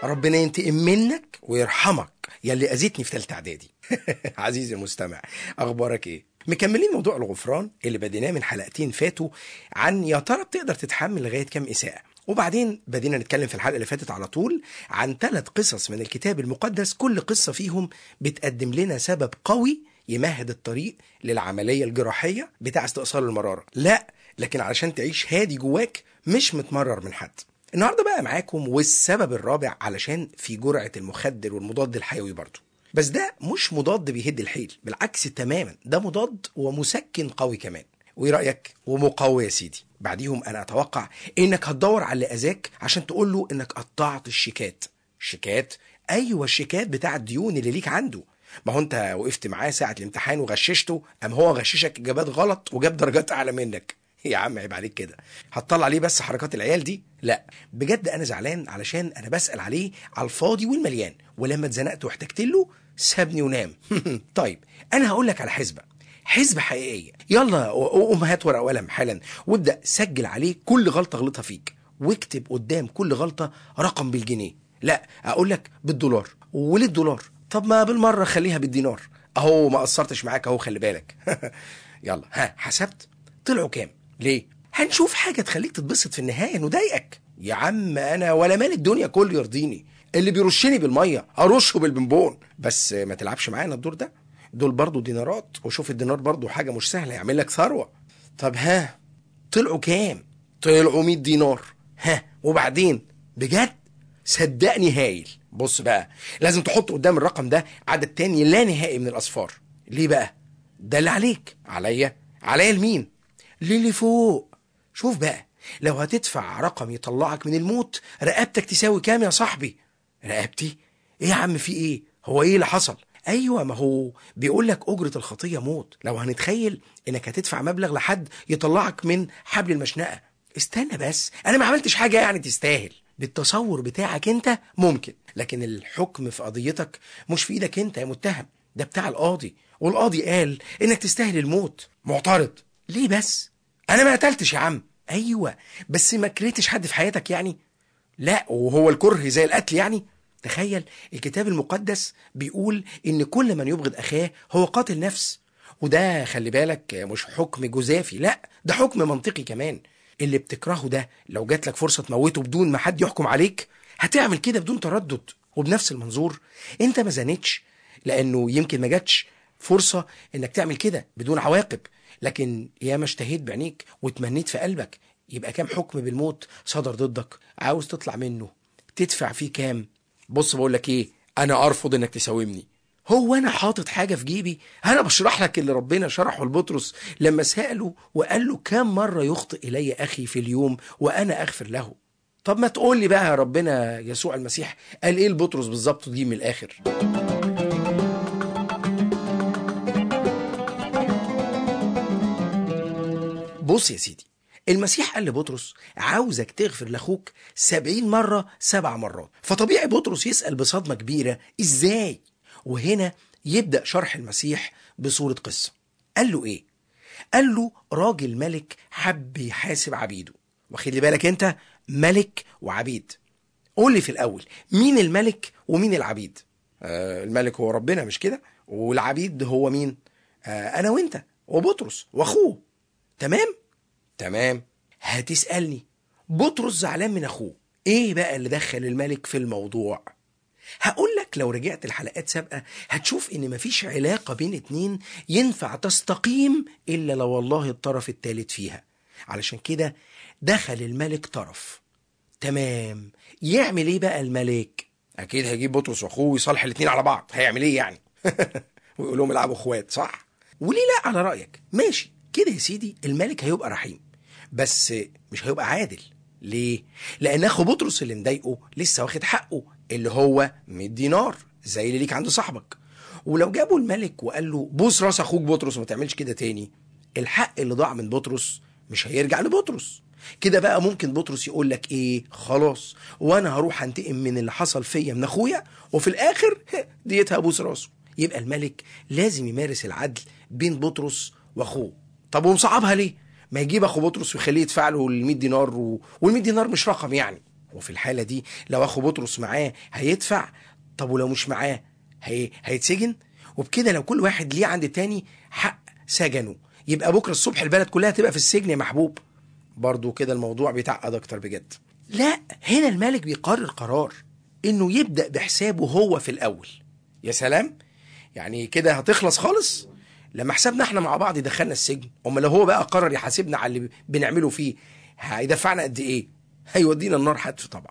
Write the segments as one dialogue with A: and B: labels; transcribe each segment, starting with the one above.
A: ربنا ينتقم منك ويرحمك يا اللي اذيتني في ثالثه اعدادي عزيزي المستمع اخبارك ايه مكملين موضوع الغفران اللي بديناه من حلقتين فاتوا عن يا ترى بتقدر تتحمل لغايه كام اساءه وبعدين بدينا نتكلم في الحلقه اللي فاتت على طول عن ثلاث قصص من الكتاب المقدس كل قصه فيهم بتقدم لنا سبب قوي يمهد الطريق للعمليه الجراحيه بتاع استئصال المراره لا لكن علشان تعيش هادي جواك مش متمرر من حد النهارده بقى معاكم والسبب الرابع علشان في جرعه المخدر والمضاد الحيوي برضه بس ده مش مضاد بيهد الحيل بالعكس تماما ده مضاد ومسكن قوي كمان وايه رايك ومقوي يا سيدي بعديهم انا اتوقع انك هتدور على اللي اذاك عشان تقول له انك قطعت الشيكات شيكات ايوه الشيكات بتاع الديون اللي ليك عنده ما هو انت وقفت معاه ساعه الامتحان وغششته ام هو غششك اجابات غلط وجاب درجات اعلى منك يا عم عيب عليك كده هتطلع عليه بس حركات العيال دي لا بجد انا زعلان علشان انا بسال عليه على الفاضي والمليان ولما اتزنقت واحتجت له سابني ونام طيب انا هقول لك على حسبه حسبة حقيقية يلا قوم هات ورقة وقلم حالا وابدأ سجل عليه كل غلطة غلطها فيك واكتب قدام كل غلطة رقم بالجنيه لا أقول لك بالدولار وليه الدولار طب ما بالمرة خليها بالدينار أهو ما قصرتش معاك أهو خلي بالك يلا ها حسبت طلعوا كام ليه هنشوف حاجة تخليك تتبسط في النهاية انه ضايقك يا عم أنا ولا مال الدنيا كله يرضيني اللي بيرشني بالمية أرشه بالبنبون بس ما تلعبش معانا الدور ده دول برضو دينارات وشوف الدينار برضو حاجة مش سهلة يعمل لك ثروة طب ها طلعوا كام طلعوا 100 دينار ها وبعدين بجد صدقني هايل بص بقى لازم تحط قدام الرقم ده عدد تاني لا نهائي من الأصفار ليه بقى ده اللي عليك عليا عليا لمين للي فوق شوف بقى لو هتدفع رقم يطلعك من الموت رقبتك تساوي كام يا صاحبي رقبتي ايه يا عم في ايه هو ايه اللي حصل ايوه ما هو بيقول لك اجره الخطيه موت لو هنتخيل انك هتدفع مبلغ لحد يطلعك من حبل المشنقه استنى بس انا ما عملتش حاجه يعني تستاهل بالتصور بتاعك انت ممكن لكن الحكم في قضيتك مش في ايدك انت يا متهم ده بتاع القاضي والقاضي قال انك تستاهل الموت معترض ليه بس انا ما قتلتش يا عم ايوه بس ما كرهتش حد في حياتك يعني لا وهو الكره زي القتل يعني تخيل الكتاب المقدس بيقول ان كل من يبغض اخاه هو قاتل نفس وده خلي بالك مش حكم جزافي لا ده حكم منطقي كمان اللي بتكرهه ده لو جات لك فرصه تموته بدون ما حد يحكم عليك هتعمل كده بدون تردد وبنفس المنظور انت ما زانتش لانه يمكن ما جاتش فرصه انك تعمل كده بدون عواقب لكن يا ما اشتهيت بعينيك وتمنيت في قلبك يبقى كام حكم بالموت صدر ضدك عاوز تطلع منه تدفع فيه كام بص بقول لك ايه انا ارفض انك تساومني هو انا حاطط حاجه في جيبي انا بشرح لك اللي ربنا شرحه لبطرس لما ساله وقال له كم مره يخطئ الي اخي في اليوم وانا اغفر له طب ما تقول لي بقى يا ربنا يسوع المسيح قال ايه لبطرس بالظبط دي من الاخر بص يا سيدي المسيح قال لبطرس عاوزك تغفر لاخوك سبعين مرة سبع مرات فطبيعي بطرس يسأل بصدمة كبيرة ازاي وهنا يبدأ شرح المسيح بصورة قصة قال له ايه قال له راجل ملك حب يحاسب عبيده واخد بالك انت ملك وعبيد قول لي في الاول مين الملك ومين العبيد آه الملك هو ربنا مش كده والعبيد هو مين آه انا وانت وبطرس واخوه تمام تمام هتسألني بطرس زعلان من أخوه إيه بقى اللي دخل الملك في الموضوع هقول لك لو رجعت الحلقات سابقة هتشوف إن مفيش علاقة بين اتنين ينفع تستقيم إلا لو والله الطرف التالت فيها علشان كده دخل الملك طرف تمام يعمل إيه بقى الملك أكيد هيجيب بطرس وأخوه ويصالح الاتنين على بعض هيعمل إيه يعني ويقول لهم العبوا اخوات صح وليه لا على رأيك ماشي كده يا سيدي الملك هيبقى رحيم بس مش هيبقى عادل ليه؟ لأن أخو بطرس اللي مضايقه لسه واخد حقه اللي هو 100 دينار زي اللي ليك عند صاحبك ولو جابوا الملك وقال له بوس راس أخوك بطرس وما تعملش كده تاني الحق اللي ضاع من بطرس مش هيرجع لبطرس كده بقى ممكن بطرس يقول لك ايه خلاص وانا هروح انتقم من اللي حصل فيا من اخويا وفي الاخر ديتها ابوس راسه يبقى الملك لازم يمارس العدل بين بطرس واخوه طب ومصعبها ليه ما يجيب اخو بطرس ويخليه يدفع له ال 100 دينار و... وال 100 دينار مش رقم يعني وفي الحالة دي لو أخو بطرس معاه هيدفع طب ولو مش معاه هي... هيتسجن وبكده لو كل واحد ليه عند التاني حق سجنه يبقى بكرة الصبح البلد كلها تبقى في السجن يا محبوب برضو كده الموضوع بيتعقد أكتر بجد لا هنا الملك بيقرر قرار إنه يبدأ بحسابه هو في الأول يا سلام يعني كده هتخلص خالص لما حسابنا احنا مع بعض دخلنا السجن اما لو هو بقى قرر يحاسبنا على اللي بنعمله فيه هيدفعنا قد ايه هيودينا النار حتف طبعا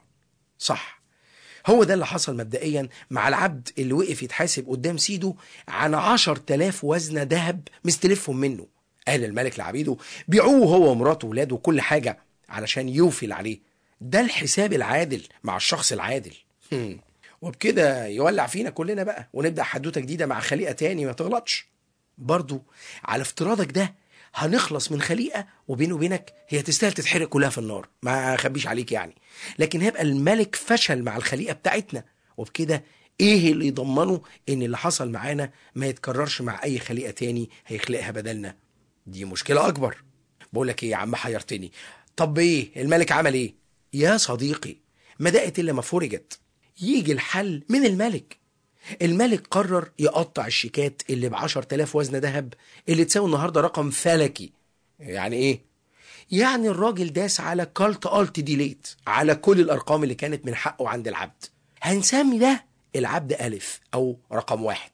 A: صح هو ده اللي حصل مبدئيا مع العبد اللي وقف يتحاسب قدام سيده عن عشر تلاف وزنة ذهب مستلفهم منه قال الملك لعبيده بيعوه هو ومراته وولاده وكل حاجة علشان يوفي عليه ده الحساب العادل مع الشخص العادل هم. وبكده يولع فينا كلنا بقى ونبدأ حدوتة جديدة مع خليقة تاني ما تغلطش برضو على افتراضك ده هنخلص من خليقة وبيني وبينك هي تستاهل تتحرق كلها في النار ما اخبيش عليك يعني لكن هيبقى الملك فشل مع الخليقة بتاعتنا وبكده ايه اللي يضمنه ان اللي حصل معانا ما يتكررش مع اي خليقة تاني هيخلقها بدلنا دي مشكلة اكبر بقول لك ايه يا عم حيرتني طب ايه الملك عمل ايه يا صديقي ما دقت الا ما فرجت يجي الحل من الملك الملك قرر يقطع الشيكات اللي بعشر تلاف وزن ذهب اللي تساوي النهاردة رقم فلكي يعني ايه؟ يعني الراجل داس على كالت الت ديليت على كل الارقام اللي كانت من حقه عند العبد هنسمي ده العبد ألف أو رقم واحد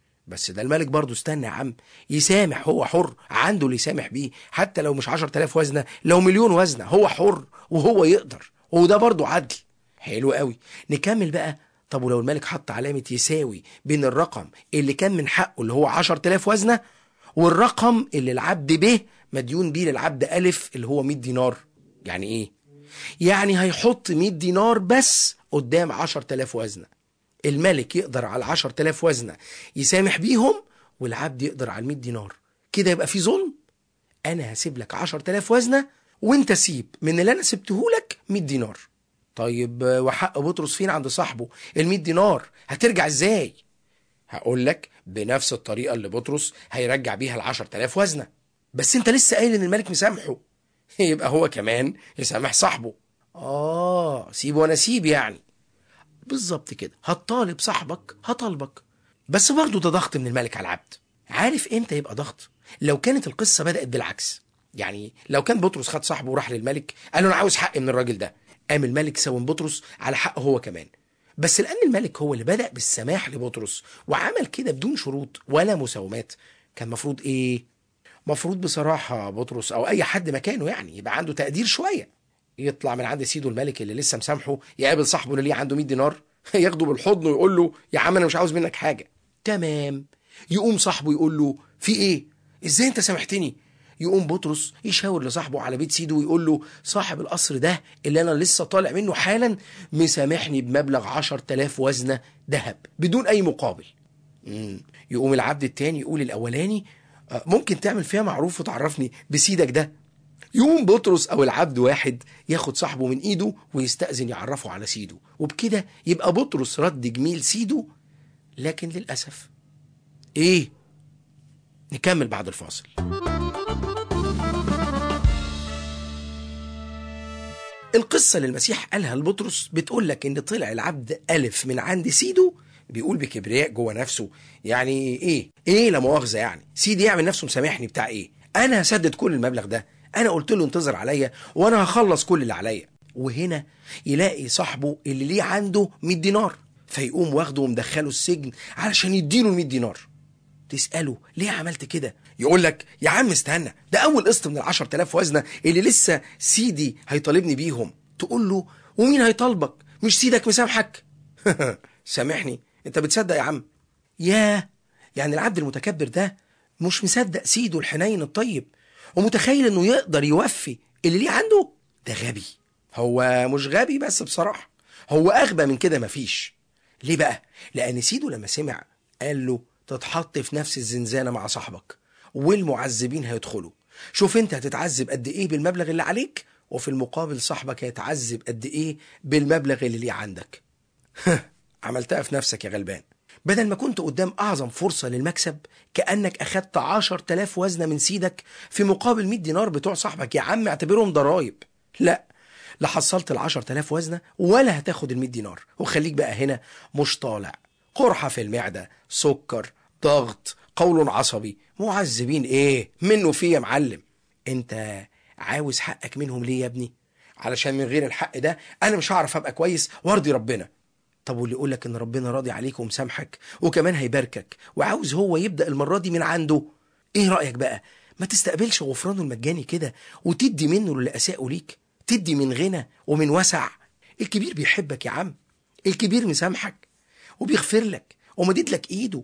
A: بس ده الملك برضه استنى يا عم يسامح هو حر عنده اللي يسامح بيه حتى لو مش عشر تلاف وزنة لو مليون وزنة هو حر وهو يقدر وده برضه عدل حلو قوي نكمل بقى طب ولو الملك حط علامة يساوي بين الرقم اللي كان من حقه اللي هو 10000 وزنة والرقم اللي العبد ب مديون بيه للعبد ألف اللي هو 100 دينار يعني إيه؟ يعني هيحط 100 دينار بس قدام 10000 وزنة الملك يقدر على 10000 وزنة يسامح بيهم والعبد يقدر على 100 دينار كده يبقى في ظلم أنا هسيب لك 10000 وزنة وانت سيب من اللي أنا سبته لك 100 دينار طيب وحق بطرس فين عند صاحبه ال 100 دينار هترجع ازاي هقول لك بنفس الطريقه اللي بطرس هيرجع بيها ال 10000 وزنه بس انت لسه قايل ان الملك مسامحه يبقى هو كمان يسامح صاحبه اه سيب وانا سيب يعني بالظبط كده هتطالب صاحبك هطالبك بس برضه ده ضغط من الملك على العبد عارف امتى يبقى ضغط لو كانت القصه بدات بالعكس يعني لو كان بطرس خد صاحبه وراح للملك قال له انا عاوز حق من الراجل ده قام الملك ساوم بطرس على حقه هو كمان بس لأن الملك هو اللي بدأ بالسماح لبطرس وعمل كده بدون شروط ولا مساومات كان مفروض إيه؟ مفروض بصراحة بطرس أو أي حد مكانه يعني يبقى عنده تقدير شوية يطلع من عند سيده الملك اللي لسه مسامحه يقابل صاحبه اللي ليه عنده 100 دينار ياخده بالحضن ويقول له يا عم أنا مش عاوز منك حاجة تمام يقوم صاحبه يقول له في إيه؟ إزاي أنت سامحتني؟ يقوم بطرس يشاور لصاحبه على بيت سيده ويقول له صاحب القصر ده اللي انا لسه طالع منه حالا مسامحني بمبلغ عشر تلاف وزنة ذهب بدون اي مقابل مم. يقوم العبد التاني يقول الاولاني آه، ممكن تعمل فيها معروف وتعرفني بسيدك ده يقوم بطرس او العبد واحد ياخد صاحبه من ايده ويستأذن يعرفه على سيده وبكده يبقى بطرس رد جميل سيده لكن للأسف ايه نكمل بعد الفاصل القصة اللي المسيح قالها لبطرس بتقول لك إن طلع العبد ألف من عند سيده بيقول بكبرياء جوه نفسه يعني إيه؟ إيه لا مؤاخذة يعني؟ سيدي يعمل نفسه مسامحني بتاع إيه؟ أنا هسدد كل المبلغ ده، أنا قلت له انتظر عليا وأنا هخلص كل اللي عليا، وهنا يلاقي صاحبه اللي ليه عنده 100 دينار فيقوم واخده ومدخله السجن علشان يديله ال 100 دينار. تسأله ليه عملت كده يقول لك يا عم استنى ده أول قسط من العشر تلاف وزنة اللي لسه سيدي هيطالبني بيهم تقول له ومين هيطالبك مش سيدك مسامحك سامحني انت بتصدق يا عم ياه يعني العبد المتكبر ده مش مصدق سيده الحنين الطيب ومتخيل انه يقدر يوفي اللي ليه عنده ده غبي هو مش غبي بس بصراحة هو أغبى من كده مفيش ليه بقى؟ لأن سيده لما سمع قال له تتحط في نفس الزنزانة مع صاحبك والمعذبين هيدخلوا شوف انت هتتعذب قد ايه بالمبلغ اللي عليك وفي المقابل صاحبك هيتعذب قد ايه بالمبلغ اللي ليه عندك عملتها في نفسك يا غلبان بدل ما كنت قدام أعظم فرصة للمكسب كأنك أخدت عشر تلاف وزنة من سيدك في مقابل 100 دينار بتوع صاحبك يا عم اعتبرهم ضرايب لا لا حصلت ال 10000 وزنه ولا هتاخد ال 100 دينار وخليك بقى هنا مش طالع قرحه في المعده سكر ضغط قول عصبي معذبين ايه منه فيه يا معلم انت عاوز حقك منهم ليه يا ابني علشان من غير الحق ده انا مش هعرف ابقى كويس وارضي ربنا طب واللي يقول لك ان ربنا راضي عليك ومسامحك وكمان هيباركك وعاوز هو يبدا المره دي من عنده ايه رايك بقى ما تستقبلش غفرانه المجاني كده وتدي منه اللي اساءوا ليك تدي من غنى ومن وسع الكبير بيحبك يا عم الكبير مسامحك وبيغفر لك ومدد لك ايده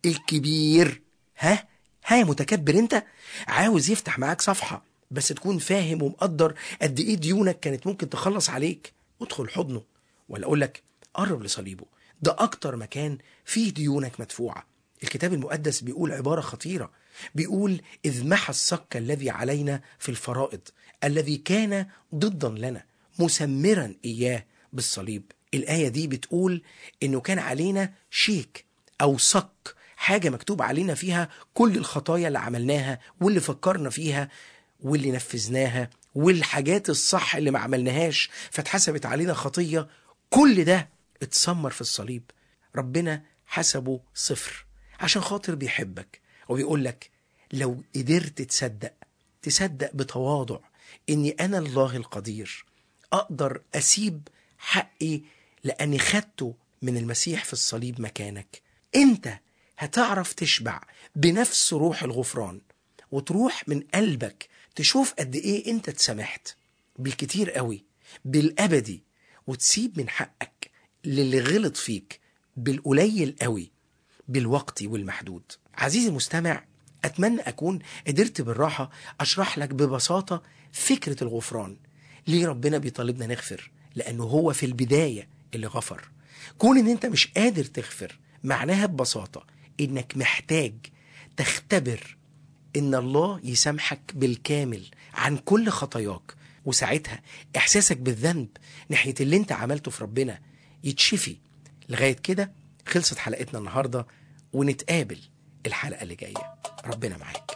A: الكبير ها ها يا متكبر انت عاوز يفتح معاك صفحه بس تكون فاهم ومقدر قد ايه ديونك كانت ممكن تخلص عليك ادخل حضنه ولا اقول لك قرب لصليبه ده اكتر مكان فيه ديونك مدفوعه الكتاب المقدس بيقول عباره خطيره بيقول اذ محى الصك الذي علينا في الفرائض الذي كان ضدا لنا مسمرا اياه بالصليب الايه دي بتقول انه كان علينا شيك او صك حاجه مكتوب علينا فيها كل الخطايا اللي عملناها واللي فكرنا فيها واللي نفذناها والحاجات الصح اللي ما عملناهاش فاتحسبت علينا خطيه كل ده اتسمر في الصليب ربنا حسبه صفر عشان خاطر بيحبك وبيقول لك لو قدرت تصدق تصدق بتواضع اني انا الله القدير اقدر اسيب حقي لاني خدته من المسيح في الصليب مكانك انت هتعرف تشبع بنفس روح الغفران وتروح من قلبك تشوف قد ايه انت اتسامحت بالكتير قوي بالابدي وتسيب من حقك للي غلط فيك بالقليل قوي بالوقت والمحدود عزيزي المستمع أتمنى أكون قدرت بالراحة أشرح لك ببساطة فكرة الغفران ليه ربنا بيطالبنا نغفر لأنه هو في البداية اللي غفر كون إن أنت مش قادر تغفر معناها ببساطة إنك محتاج تختبر إن الله يسامحك بالكامل عن كل خطاياك وساعتها إحساسك بالذنب ناحية اللي أنت عملته في ربنا يتشفي لغاية كده خلصت حلقتنا النهاردة ونتقابل الحلقة اللي جاية ربنا معاك